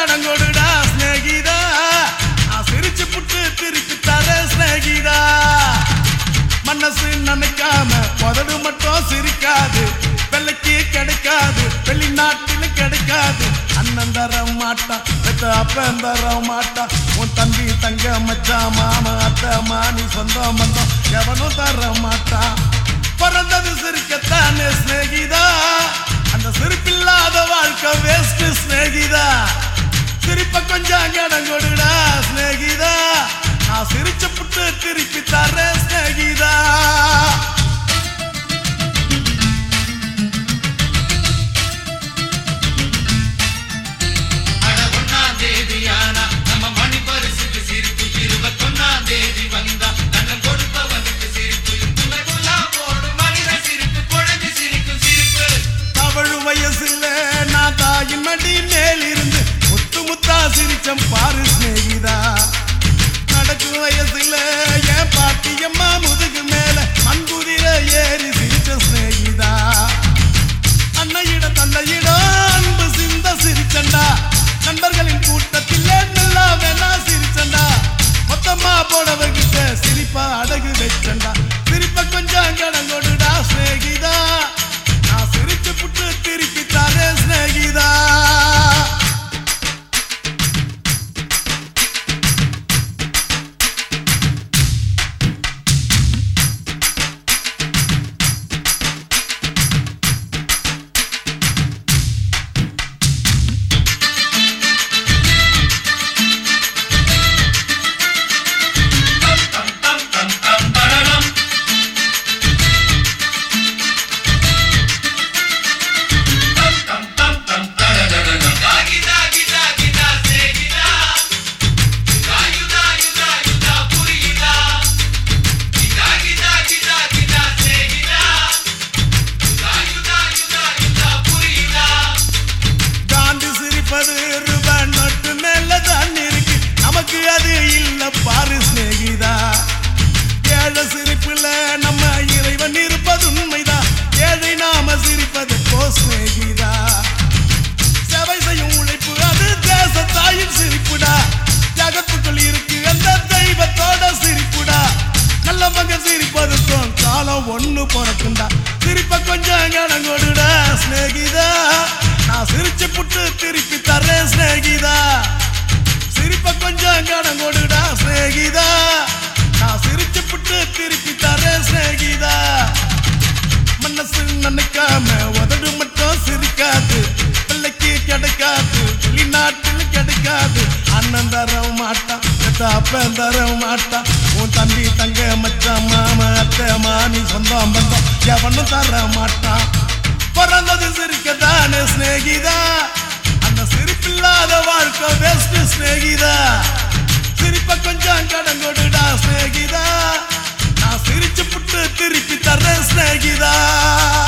கடன் கொடுடா ஸ்நேகிதா நான் சிரிச்சு புட்டு திருப்பி தர ஸ்நேகிதா மனசு நினைக்காம உதடு மட்டும் சிரிக்காது வெள்ளைக்கு கிடைக்காது வெளிநாட்டில் கிடைக்காது அண்ணன் தர மாட்டான் பெத்த அப்பன் தர மாட்டான் உன் தம்பி தங்க மச்சான் மாமா அத்தை மானி சொந்தம் பந்தம் எவனும் தர மாட்டான் பிறந்தது சிரிக்கத்தானே சிநேகிதா அந்த சிரிப்பில்லாத வாழ்க்கை வேஸ்ட் சிநேகிதா சிரிப்ப கொஞ்சம் கடன் கொடுடா சிநேகிதா நான் சிரிச்ச புட்டு திருப்பி தரேன் சிநேகிதா அட ஒண்ணாம் தேதியானா நம்ம மணி பரிசுக்கு சிரிப்பு இருபத்தொன்னாம் தேதி வந்தா தன்னை கொடுப்பவனுக்கு சிரிப்பு துணைக்குள்ளா போடும் மனித சிரிப்பு குழந்தை சிரிக்கும் சிரிப்பு தவழு வயசுல நான் தாயின் மடி மேல் இருந்து முத்து முத்தா சிரிச்சம் பாரு சிநேகிதா நடக்கும் வயசுல என் பாட்டியம்மா முதுகு மேல மண்குதிர ஏறி சிரிச்ச சிநேகிதா அன்னையிட தந்தையிட அன்பு சிந்த சிரிச்சண்டா நண்பர்களின் கூட்டத்தில் நல்லா வேணா சிரிச்சண்டா மொத்தமா போனவர்கிட்ட சிரிப்பா அடகு வச்சண்டா சிரிப்ப கொஞ்சம் கடன் கொடுடா சிநேகிதா நான் சிரிச்சு புட்டு திருப்பி தரேன் சிநேகிதா தம் தம் தம் தம் பரரம் தம் தம் தம் தம் தரரரரம் தாகிதா கிதா கிதா சேகிதா யுதா யுதா யுதா புரியுதா கிதா கிதா கிதா கிதா சேகிதா யுதா யுதா யுதா யுதா புரியுதா காந்தி சிரிப்பது ரூபாய் நோட்டு மேல தான் இருக்கு நமக்கு அது இல்ல பாரு சிநேகிதா ஏழை சிரிப்புல நம்ம இறைவன் இருப்பது உண்மைதான் ஏழை நாம சிரிப்பது போ சிநேகிதா சேவை செய்யும் உழைப்பு அது தேச தாயின் சிரிப்புடா ஜகத்துக்குள் இருக்கு அந்த தெய்வத்தோட சிரிப்புடா நல்ல மகன் சிரிப்பதுக்கும் காலம் ஒண்ணு பிறக்குண்டா சிரிப்ப கொஞ்சம் கடன் கொடுடா சிநேகிதா நான் சிரிச்சு புட்டு திருப்பி தரேன் சிநேகிதா சிரிப்ப கொஞ்சம் கடன் கொடுடா சிநேகிதா நான் சிரிச்சு புட்டு திருப்பி தரேன் சிநேகிதா மனசு நினைக்காம உதடு மட்டும் சிரிக்காது பிள்ளைக்கு கிடைக்காது வெளிநாட்டில் கிடைக்காது அண்ணன் தர மாட்டான் பெத்த அப்பன் தர மாட்டான் உன் தம்பி தங்க மச்சான் மாமா அத்தை மாமி சொந்தம் பந்தம் எவனும் தர மாட்டான் பிறந்தது சிரிக்கத்தானே சிநேகிதா அந்த சிரிப்பில்லாத வாழ்க்கை வேஸ்ட் சிநேகிதா சிரிப்ப கொஞ்சம் கடன் கொடுடா சிநேகிதா நான் சிரிச்சு புட்டு திருப்பி தரேன் சிநேகிதா